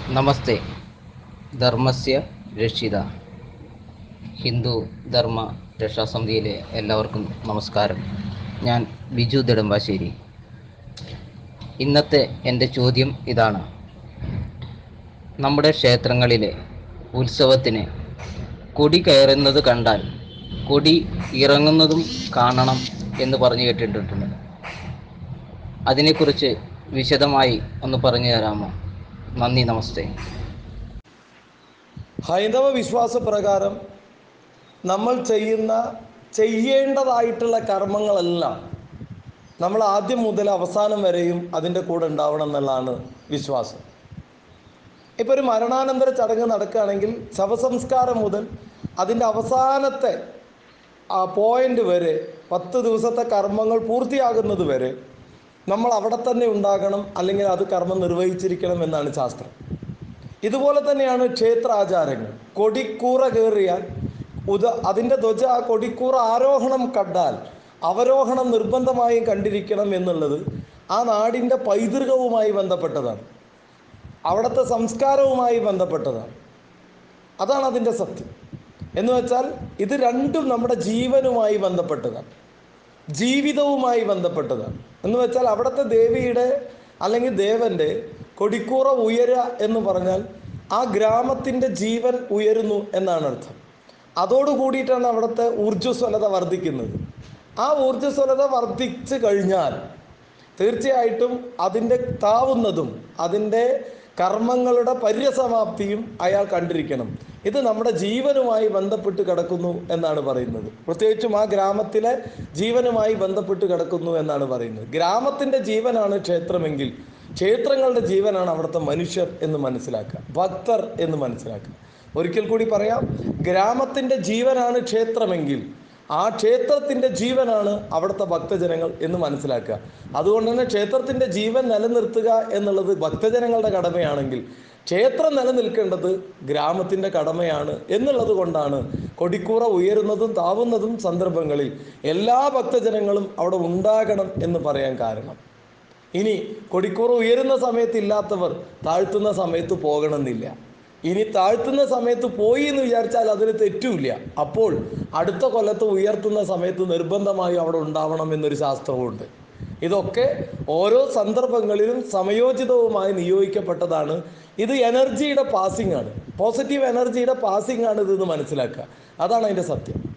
നമസ്തേ ധർമ്മസ്യ രക്ഷിത ഹിന്ദു ധർമ്മ രക്ഷാസമിതിയിലെ എല്ലാവർക്കും നമസ്കാരം ഞാൻ ബിജു നെടുമ്പാശ്ശേരി ഇന്നത്തെ എൻ്റെ ചോദ്യം ഇതാണ് നമ്മുടെ ക്ഷേത്രങ്ങളിലെ ഉത്സവത്തിന് കൊടി കയറുന്നത് കണ്ടാൽ കൊടി ഇറങ്ങുന്നതും കാണണം എന്ന് പറഞ്ഞു കേട്ടിട്ടുണ്ട് അതിനെക്കുറിച്ച് വിശദമായി ഒന്ന് പറഞ്ഞു തരാമോ നന്ദി നമസ്തേ ഹൈന്ദവ വിശ്വാസപ്രകാരം നമ്മൾ ചെയ്യുന്ന ചെയ്യേണ്ടതായിട്ടുള്ള കർമ്മങ്ങളെല്ലാം നമ്മൾ ആദ്യം മുതൽ അവസാനം വരെയും അതിൻ്റെ കൂടെ ഉണ്ടാവണം എന്നുള്ളതാണ് വിശ്വാസം ഇപ്പോൾ ഒരു മരണാനന്തര ചടങ്ങ് നടക്കുകയാണെങ്കിൽ ശവസംസ്കാരം മുതൽ അതിൻ്റെ അവസാനത്തെ ആ പോയിന്റ് വരെ പത്ത് ദിവസത്തെ കർമ്മങ്ങൾ പൂർത്തിയാകുന്നത് വരെ നമ്മൾ അവിടെ തന്നെ ഉണ്ടാകണം അല്ലെങ്കിൽ അത് കർമ്മം നിർവഹിച്ചിരിക്കണം എന്നാണ് ശാസ്ത്രം ഇതുപോലെ തന്നെയാണ് ക്ഷേത്ര ആചാരങ്ങൾ കൊടിക്കൂറ കയറിയാൽ ഉദ അതിൻ്റെ ധ്വജ ആ കൊടിക്കൂറ ആരോഹണം കണ്ടാൽ അവരോഹണം നിർബന്ധമായും കണ്ടിരിക്കണം എന്നുള്ളത് ആ നാടിൻ്റെ പൈതൃകവുമായി ബന്ധപ്പെട്ടതാണ് അവിടുത്തെ സംസ്കാരവുമായി ബന്ധപ്പെട്ടതാണ് അതാണ് അതിൻ്റെ സത്യം എന്ന് വെച്ചാൽ ഇത് രണ്ടും നമ്മുടെ ജീവനുമായി ബന്ധപ്പെട്ടതാണ് ജീവിതവുമായി ബന്ധപ്പെട്ടതാണ് എന്ന് വെച്ചാൽ അവിടുത്തെ ദേവിയുടെ അല്ലെങ്കിൽ ദേവൻ്റെ കൊടിക്കൂറ ഉയരുക എന്ന് പറഞ്ഞാൽ ആ ഗ്രാമത്തിൻ്റെ ജീവൻ ഉയരുന്നു എന്നാണ് അർത്ഥം അതോടുകൂടിയിട്ടാണ് അവിടുത്തെ ഊർജ്ജസ്വലത വർദ്ധിക്കുന്നത് ആ ഊർജ്ജസ്വലത വർദ്ധിച്ചു കഴിഞ്ഞാൽ തീർച്ചയായിട്ടും അതിൻ്റെ താവുന്നതും അതിൻ്റെ കർമ്മങ്ങളുടെ പര്യസമാപ്തിയും അയാൾ കണ്ടിരിക്കണം ഇത് നമ്മുടെ ജീവനുമായി ബന്ധപ്പെട്ട് കിടക്കുന്നു എന്നാണ് പറയുന്നത് പ്രത്യേകിച്ചും ആ ഗ്രാമത്തിലെ ജീവനുമായി ബന്ധപ്പെട്ട് കിടക്കുന്നു എന്നാണ് പറയുന്നത് ഗ്രാമത്തിൻ്റെ ജീവനാണ് ക്ഷേത്രമെങ്കിൽ ക്ഷേത്രങ്ങളുടെ ജീവനാണ് അവിടുത്തെ മനുഷ്യർ എന്ന് മനസ്സിലാക്കുക ഭക്തർ എന്ന് മനസ്സിലാക്കുക ഒരിക്കൽ കൂടി പറയാം ഗ്രാമത്തിൻ്റെ ജീവനാണ് ക്ഷേത്രമെങ്കിൽ ആ ക്ഷേത്രത്തിൻ്റെ ജീവനാണ് അവിടുത്തെ ഭക്തജനങ്ങൾ എന്ന് മനസ്സിലാക്കുക അതുകൊണ്ട് തന്നെ ക്ഷേത്രത്തിൻ്റെ ജീവൻ നിലനിർത്തുക എന്നുള്ളത് ഭക്തജനങ്ങളുടെ കടമയാണെങ്കിൽ ക്ഷേത്രം നിലനിൽക്കേണ്ടത് ഗ്രാമത്തിൻ്റെ കടമയാണ് എന്നുള്ളത് കൊണ്ടാണ് കൊടിക്കൂറ ഉയരുന്നതും താവുന്നതും സന്ദർഭങ്ങളിൽ എല്ലാ ഭക്തജനങ്ങളും അവിടെ ഉണ്ടാകണം എന്ന് പറയാൻ കാരണം ഇനി കൊടിക്കൂറ ഉയരുന്ന സമയത്ത് ഇല്ലാത്തവർ താഴ്ത്തുന്ന സമയത്ത് പോകണമെന്നില്ല ഇനി താഴ്ത്തുന്ന സമയത്ത് പോയി എന്ന് വിചാരിച്ചാൽ അതിന് തെറ്റുമില്ല അപ്പോൾ അടുത്ത കൊല്ലത്ത് ഉയർത്തുന്ന സമയത്ത് നിർബന്ധമായും അവിടെ ഉണ്ടാവണം എന്നൊരു ശാസ്ത്രവുമുണ്ട് ഇതൊക്കെ ഓരോ സന്ദർഭങ്ങളിലും സമയോചിതവുമായി നിയോഗിക്കപ്പെട്ടതാണ് ഇത് എനർജിയുടെ പാസിംഗ് ആണ് പോസിറ്റീവ് എനർജിയുടെ പാസിംഗ് ആണ് ഇതെന്ന് മനസ്സിലാക്കുക അതാണ് അതിൻ്റെ സത്യം